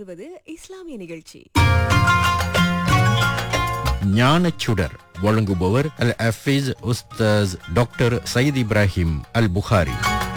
வழங்குவது இஸ்லாமிய நிகழ்ச்சி ஞானச்சுடர் வழங்குபவர் அல் அஃபீஸ் உஸ்தாஸ் டாக்டர் சயீத் இப்ராஹிம் அல் புகாரி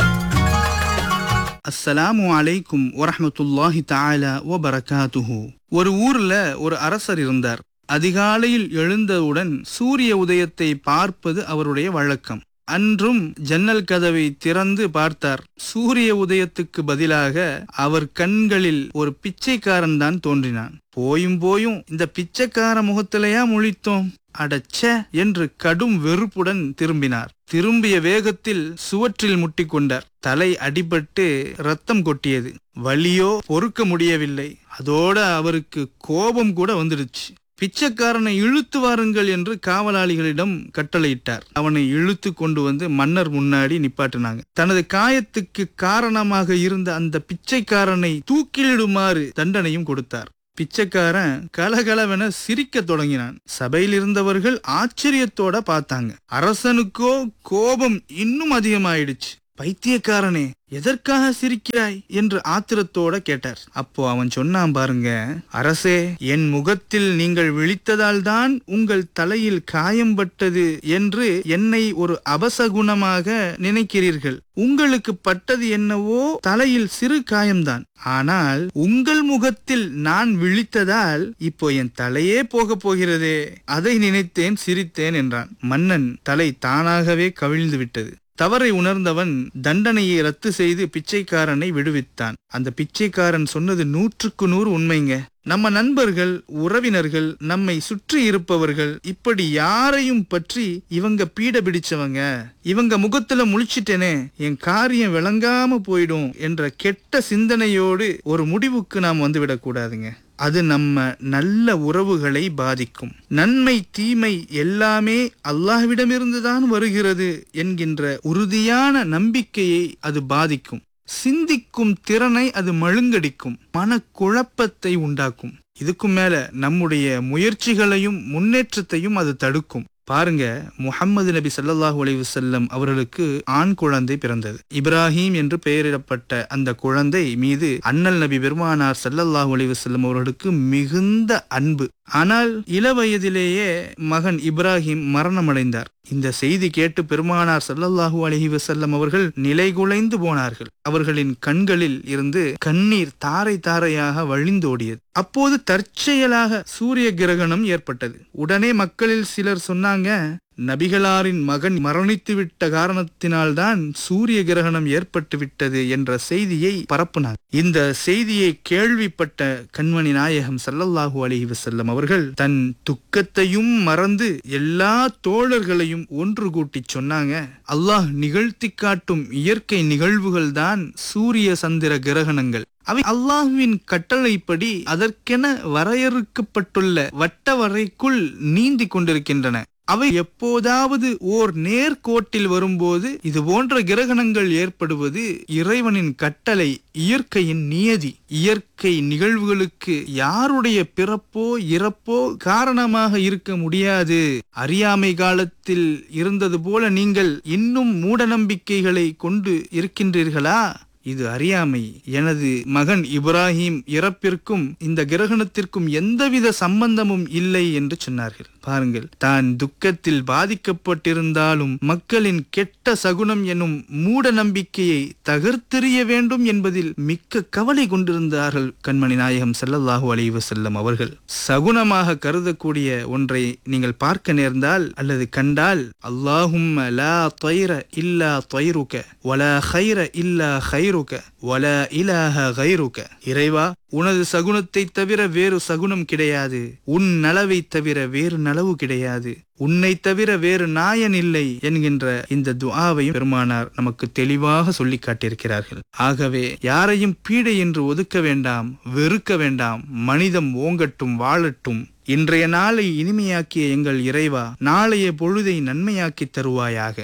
அஸ்ஸலாமு அலைக்கும் வரஹ்மத்துல்லாஹி தஆலா வபரகாத்துஹு ஒரு ஊர்ல ஒரு அரசர் இருந்தார் அதிகாலையில் எழுந்தவுடன் சூரிய உதயத்தை பார்ப்பது அவருடைய வழக்கம் அன்றும் ஜன்னல் கதவை திறந்து பார்த்தார் சூரிய உதயத்துக்கு பதிலாக அவர் கண்களில் ஒரு பிச்சைக்காரன் தான் தோன்றினான் போயும் போயும் இந்த பிச்சைக்கார முகத்திலையா முழித்தோம் அடச்ச என்று கடும் வெறுப்புடன் திரும்பினார் திரும்பிய வேகத்தில் சுவற்றில் முட்டிக்கொண்டார் தலை அடிபட்டு ரத்தம் கொட்டியது வலியோ பொறுக்க முடியவில்லை அதோட அவருக்கு கோபம் கூட வந்துடுச்சு பிச்சைக்காரனை இழுத்து வாருங்கள் என்று காவலாளிகளிடம் கட்டளையிட்டார் அவனை இழுத்து கொண்டு வந்து மன்னர் முன்னாடி நிப்பாட்டினாங்க தனது காயத்துக்கு காரணமாக இருந்த அந்த பிச்சைக்காரனை தூக்கிலிடுமாறு தண்டனையும் கொடுத்தார் பிச்சைக்காரன் கலகலவென சிரிக்க தொடங்கினான் சபையில் இருந்தவர்கள் ஆச்சரியத்தோட பார்த்தாங்க அரசனுக்கோ கோபம் இன்னும் அதிகமாயிடுச்சு பைத்தியக்காரனே எதற்காக சிரிக்கிறாய் என்று ஆத்திரத்தோட கேட்டார் அப்போ அவன் சொன்னான் பாருங்க அரசே என் முகத்தில் நீங்கள் விழித்ததால் தான் உங்கள் தலையில் காயம் பட்டது என்று என்னை ஒரு அபசகுணமாக நினைக்கிறீர்கள் உங்களுக்கு பட்டது என்னவோ தலையில் சிறு காயம்தான் ஆனால் உங்கள் முகத்தில் நான் விழித்ததால் இப்போ என் தலையே போக போகிறதே அதை நினைத்தேன் சிரித்தேன் என்றான் மன்னன் தலை தானாகவே கவிழ்ந்து விட்டது தவறை உணர்ந்தவன் தண்டனையை ரத்து செய்து பிச்சைக்காரனை விடுவித்தான் அந்த பிச்சைக்காரன் சொன்னது நூற்றுக்கு நூறு உண்மைங்க நம்ம நண்பர்கள் உறவினர்கள் நம்மை சுற்றி இருப்பவர்கள் இப்படி யாரையும் பற்றி இவங்க பீட பிடிச்சவங்க இவங்க முகத்துல முழிச்சிட்டேனே என் காரியம் விளங்காம போயிடும் என்ற கெட்ட சிந்தனையோடு ஒரு முடிவுக்கு நாம் வந்துவிடக் கூடாதுங்க அது நம்ம நல்ல உறவுகளை பாதிக்கும் நன்மை தீமை எல்லாமே அல்லாஹ்விடமிருந்துதான் வருகிறது என்கின்ற உறுதியான நம்பிக்கையை அது பாதிக்கும் சிந்திக்கும் திறனை அது மழுங்கடிக்கும் மனக்குழப்பத்தை உண்டாக்கும் இதுக்கும் மேல நம்முடைய முயற்சிகளையும் முன்னேற்றத்தையும் அது தடுக்கும் பாருங்க முஹம்மது நபி ஸல்லல்லாஹு அலைஹி வஸல்லம் அவர்களுக்கு ஆண் குழந்தை பிறந்தது இப்ராஹிம் என்று பெயரிடப்பட்ட அந்த குழந்தை மீது அண்ணல் நபி பெருமானார் ஸல்லல்லாஹு அலைஹி வஸல்லம் அவர்களுக்கு மிகுந்த அன்பு ஆனால் இளவயதிலேயே மகன் இப்ராஹிம் மரணமடைந்தார் இந்த செய்தி கேட்டு பெருமானார் ஸல்லல்லாஹு அலைஹி வஸல்லம் அவர்கள் நிலைகுலைந்து போனார்கள் அவர்களின் கண்களில் இருந்து கண்ணீர் தாரை தாரையாக வழிந்தோடியது அப்போது தற்செயலாக சூரிய கிரகணம் ஏற்பட்டது உடனே மக்களில் சிலர் சொன்னாங்க நபிகளாரின் மகன் மரணித்துவிட்ட காரணத்தினால்தான் சூரிய கிரகணம் ஏற்பட்டு விட்டது என்ற செய்தியை பரப்புனார் இந்த செய்தியை கேள்விப்பட்ட கண்மணி நாயகம் சல்லல்லாஹு அலைஹி வஸல்லம் அவர்கள் தன் துக்கத்தையும் மறந்து எல்லா தோழர்களையும் ஒன்று கூட்டி சொன்னாங்க அல்லாஹ் நிகழ்த்தி காட்டும் இயற்கை நிகழ்வுகள் தான் சூரிய சந்திர கிரகணங்கள் அவை அல்லாஹுவின் கட்டளைப்படி அதற்கென வரையறுக்கப்பட்டுள்ள வட்ட வரைக்குள் நீந்தி கொண்டிருக்கின்றன அவை எப்போதாவது ஓர் நேர்கோட்டில் வரும்போது இது போன்ற கிரகணங்கள் ஏற்படுவது இறைவனின் கட்டளை இயற்கையின் நியதி இயற்கை நிகழ்வுகளுக்கு யாருடைய பிறப்போ இறப்போ காரணமாக இருக்க முடியாது அறியாமை காலத்தில் இருந்தது போல நீங்கள் இன்னும் மூட நம்பிக்கைகளை கொண்டு இருக்கின்றீர்களா இது அறியாமை எனது மகன் இப்ராஹிம் இறப்பிற்கும் இந்த கிரகணத்திற்கும் எந்தவித சம்பந்தமும் இல்லை என்று சொன்னார்கள் பாருங்கள் தான் துக்கத்தில் பாதிக்கப்பட்டிருந்தாலும் மக்களின் கெட்ட சகுனம் எனும் மூட நம்பிக்கையை தகர்த்தெறிய வேண்டும் என்பதில் மிக்க கவலை கொண்டிருந்தார்கள் கண்மணி நாயகம் ஸல்லல்லாஹு அலைஹி வஸல்லம் அவர்கள் சகுனமாக கருதக்கூடிய ஒன்றை நீங்கள் பார்க்க நேர்ந்தால் அல்லது கண்டால் அல்லாஹும் லா தொய்ர இல்லா தொய்ருக்க வலா ஹைர இல்லா ஹைருக்க வலா இலாஹ கைருக்க இறைவா உனது சகுனத்தை தவிர வேறு சகுனம் கிடையாது உன் நலவை தவிர வேறு நலவு கிடையாது உன்னை தவிர வேறு நாயன் இல்லை என்கின்ற இந்த துஆவையும் பெருமானார் நமக்கு தெளிவாக சொல்லி காட்டியிருக்கிறார்கள் ஆகவே யாரையும் பீடை என்று ஒதுக்க வேண்டாம் வெறுக்க வேண்டாம் மனிதம் ஓங்கட்டும் வாழட்டும் இன்றைய நாளை இனிமையாக்கிய எங்கள் இறைவா நாளைய பொழுதை நன்மையாக்கி தருவாயாக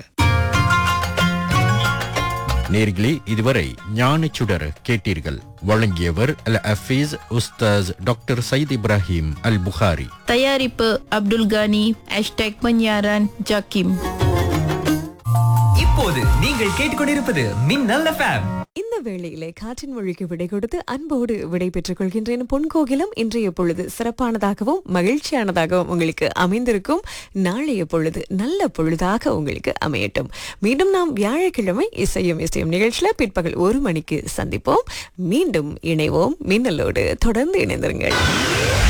நேர்களே இதுவரை ஞானச்சுடர் கேட்டீர்கள் வழங்கியவர் அல் அஃபீஸ் உஸ்தாஸ் டாக்டர் சயீத் இப்ராஹிம் அல் புகாரி தயாரிப்பு அப்துல் கானி ஹேஷ்டேக் பன்யாரன் ஜாக்கிம் இப்போது நீங்கள் கேட்டுக்கொண்டிருப்பது மின்னல் எஃப்எம் இந்த வேளையிலே காற்றின் மொழிக்கு விடை கொடுத்து அன்போடு விடை பெற்றுக் கொள்கின்றேன் பொன்கோகிலம் இன்றைய பொழுது சிறப்பானதாகவும் மகிழ்ச்சியானதாகவும் உங்களுக்கு அமைந்திருக்கும் நாளைய பொழுது நல்ல பொழுதாக உங்களுக்கு அமையட்டும் மீண்டும் நாம் வியாழக்கிழமை இசையும் இசையும் நிகழ்ச்சியில பிற்பகல் ஒரு மணிக்கு சந்திப்போம் மீண்டும் இணைவோம் மின்னலோடு தொடர்ந்து இணைந்திருங்கள்